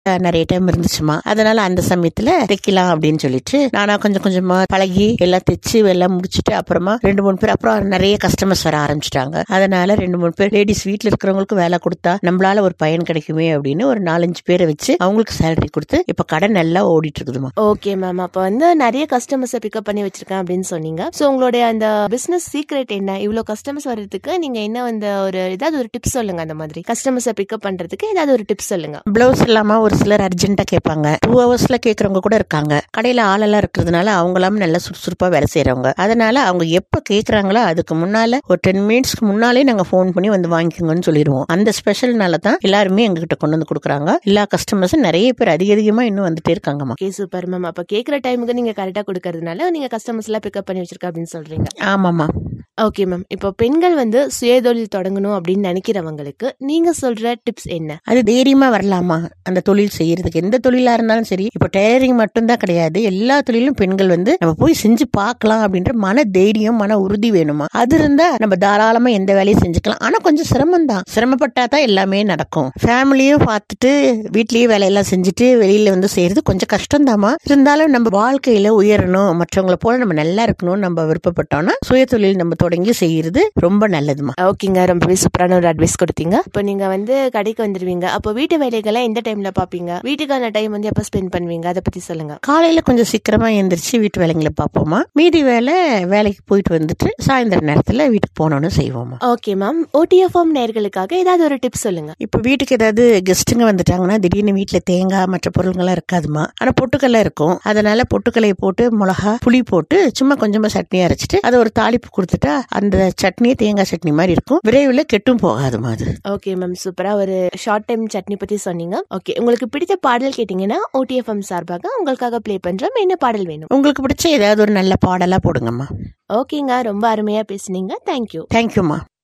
அஹ், நிறைய டைம் இருந்துச்சுமா அதனால அந்த சமயத்துல தைக்கலாம் அப்படின்னு சொல்லிட்டு நானா கொஞ்சம் கொஞ்சமா பழகி எல்லாம் தைச்சு எல்லாம் முடிச்சுட்டு அப்புறமா ரெண்டு மூணு பேர் அப்புறம் நிறைய கஸ்டமர்ஸ் வர ஆரம்பிச்சிட்டாங்க அதனால ரெண்டு மூணு பேர் லேடிஸ் வீட்ல இருக்கிறவங்களுக்கு வேலை கொடுத்தா நம்மளால ஒரு பயன் கிடைக்குமே அப்படின்னு ஒரு நாலஞ்சு பேரை வச்சு அவங்களுக்கு சேலரி கொடுத்து இப்ப கடை நல்லா ஓடிட்டு இருக்குதுமா ஓகே மேம் அப்ப வந்து நிறைய கஸ்டமர்ஸை பிக்கப் பண்ணி வச்சிருக்கேன் அப்படின்னு சொன்னீங்க சோ உங்களுடைய அந்த பிசினஸ் சீக்ரெட் என்ன இவ்வளவு கஸ்டமர்ஸ் வர்றதுக்கு நீங்க என்ன வந்து ஒரு ஏதாவது ஒரு டிப்ஸ் சொல்லுங்க அந்த மாதிரி கஸ்டமர்ஸை பிக்கப் பண்றதுக்கு ஏதாவது ஒரு டிப்ஸ் சொல்லுங்க பிளவுஸ் இல்லாம ஒரு சிலர் அர்ஜென்ட்டா கேட்பாங்க டூ ஹவர்ஸ்ல கேக்குறவங்க கூட இருக்காங்க கடையில ஆளெல்லாம் இருக்கிறதுனால அவங்களாம் நல்லா சுறுசுறுப்பா வேலை செய்யறவங்க அதனால அவங்க எப்ப கேக்குறாங்களோ அதுக்கு முன்னால ஒரு டென் மினிட்ஸ்க்கு முன்னாலே நாங்க ஃபோன் பண்ணி வந்து வாங்கிக்கோங்கன்னு சொல்லிடுவோம் அந்த ஸ்பெஷல்னால தான் எல்லாருமே எங்ககிட்ட கொண்டு வந்து கொடுக்குறாங்க எல்லா கஸ்டமர்ஸும் நிறைய பேர் அதிக அதிகமா இன்னும் வந்துட்டே இருக்காங்கம்மா ஓகே சூப்பர் மேம் அப்ப கேக்குற டைமுக்கு நீங்க கரெக்டா கொடுக்கறதுனால நீங்க கஸ்டமர்ஸ் எல்லாம் பிக்கப் பண்ணி வச்சிருக்க அப்படின்னு சொல்றீங்க ஆமாமா ஓகே மேம் இப்போ பெண்கள் வந்து சுயதொழில் தொடங்கணும் அப்படின்னு நினைக்கிறவங்களுக்கு நீங்க சொல்ற டிப்ஸ் என்ன அது தைரியமா வரலாமா அந்த தொழில் செய்யறதுக்கு எந்த தொழிலா இருந்தாலும் சரி இப்போ டெய்லரிங் மட்டும்தான் கிடையாது எல்லா தொழிலும் பெண்கள் வந்து நம்ம போய் செஞ்சு பார்க்கலாம் அப்படின்ற மன தைரியம் மன உறுதி வேணுமா அது இருந்தா நம்ம தாராளமா எந்த வேலையும் செஞ்சுக்கலாம் ஆனா கொஞ்சம் சிரமம் தான் சிரமப்பட்டா தான் எல்லாமே நடக்கும் ஃபேமிலியும் பார்த்துட்டு வீட்லயே வேலையெல்லாம் செஞ்சுட்டு வெளியில வந்து செய்யறது கொஞ்சம் கஷ்டம் இருந்தாலும் நம்ம வாழ்க்கையில உயரணும் மற்றவங்கள போல நம்ம நல்லா இருக்கணும்னு நம்ம விருப்பப்பட்டோம்னா சுய தொழில் நம்ம தொடங்கி செய்யறது ரொம்ப நல்லதுமா ஓகேங்க ரொம்பவே சூப்பரான ஒரு அட்வைஸ் கொடுத்தீங்க இப்போ நீங்க வந்து கடைக்கு வந்துருவீங்க அப்போ வீட்டு வேலைகள்லாம் எந்த டைம்ல பாப்பீங்க வீட்டுக்கான டைம் வந்து எப்ப ஸ்பெண்ட் பண்ணுவீங்க அதை பத்தி சொல்லுங்க காலையில கொஞ்சம் சீக்கிரமா எந்திரிச்சு வீட்டு வேலைங்களை பார்ப்போமா மீதி வேலை வேலைக்கு போயிட்டு வந்துட்டு சாயந்தர நேரத்துல வீட்டுக்கு போனோம்னு செய்வோமா ஓகே மேம் ஓடிஎஃப்எம் நேர்களுக்காக ஏதாவது ஒரு டிப்ஸ் சொல்லுங்க இப்போ வீட்டுக்கு ஏதாவது கெஸ்ட்டுங்க வந்துட்டாங்கன்னா திடீர்னு வீட்டுல தேங்காய் மற்ற பொருள்கள்லாம் இருக்காதுமா ஆனா பொட்டுக்கல்ல இருக்கும் அதனால பொட்டுக்கல்லையை போட்டு மிளகா புளி போட்டு சும்மா கொஞ்சமா சட்னி அரைச்சிட்டு அதை ஒரு தாளிப்பு கொடுத்துட்டா அந்த சட்னி தேங்காய் சட்னி மாதிரி இருக்கும் விரைவில் கெட்டும் போகாதுமா அது ஓகே மேம் சூப்பரா ஒரு ஷார்ட் டைம் சட்னி பத்தி சொன்னீங்க ஓகே உங்களுக்கு பிடித்த பாடல் கேட்டீங்கன்னா ஓடிஎஃப்எம் சார்பாக உங்களுக்காக ப்ளே பண்றோம் என்ன பாடல் வேணும் உங்களுக்கு பிடிச்ச ஏதாவது ஒரு நல்ல பாடலா போடுங்கம்மா ஓகேங்க ரொம்ப அருமையா பேசுனீங்க தேங்க்யூ தேங்க்யூம்மா